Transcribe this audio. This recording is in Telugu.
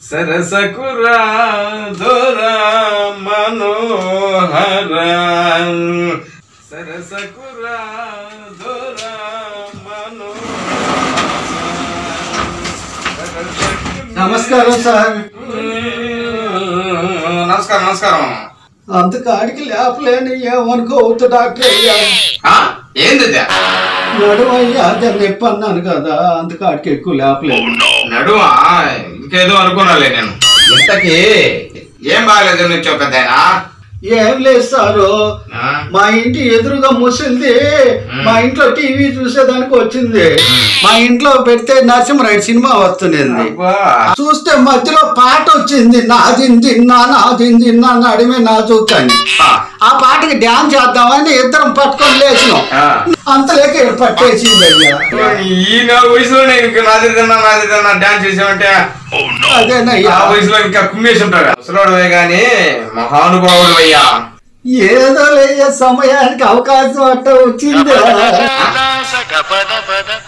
సరసకురా దొరా మనోహర సరసకురా దొరా నమస్కారం సార్ నమస్కారం నమస్కారం అంతకాడికి లేపలేని ఏమనుకోవద్దు డాక్టర్ అయ్యా ఆ? ఏంది ఇది? నడుమయ్యా అదే నొప్పి అన్నాను కదా అంతకాడికి ఎక్కువ లేపలేను నడుమా ఇంకేదో అనుకున్నాలే నేను ఇంతకీ ఏం బాగాలేదు నువ్వు చెప్పేదాయనా ఏం లేదు సారు మా ఇంటి ఎదురుగా ముసలిది మా ఇంట్లో టీవీ చూసేదానికి వచ్చింది మా ఇంట్లో పెడితే నరసింహరాయుడు సినిమా వస్తున్నది చూస్తే మధ్యలో పాట వచ్చింది నాదింది నా నాదింది నా నడిమే నా చూకని ఆ పాటకి డ్యాన్స్ చేద్దామని ఇద్దరం పట్టుకొని లేచినాం అంతలేక ఈడ పట్టేసింది అయ్యా ఈ నా వయసులో నేను ఇంకా నాది తిన్నా నాది తిన్నా డాన్స్ చేసామంటే అదేనయ్యా ఆ వయసులో ఇంకా కుమ్మేసి ఉంటాడు ముసలోడువే గాని మహానుభావుడు అయ్యా ఏదో లేయ సమయానికి అవకాశం అట్ట వచ్చింది సగ పద పద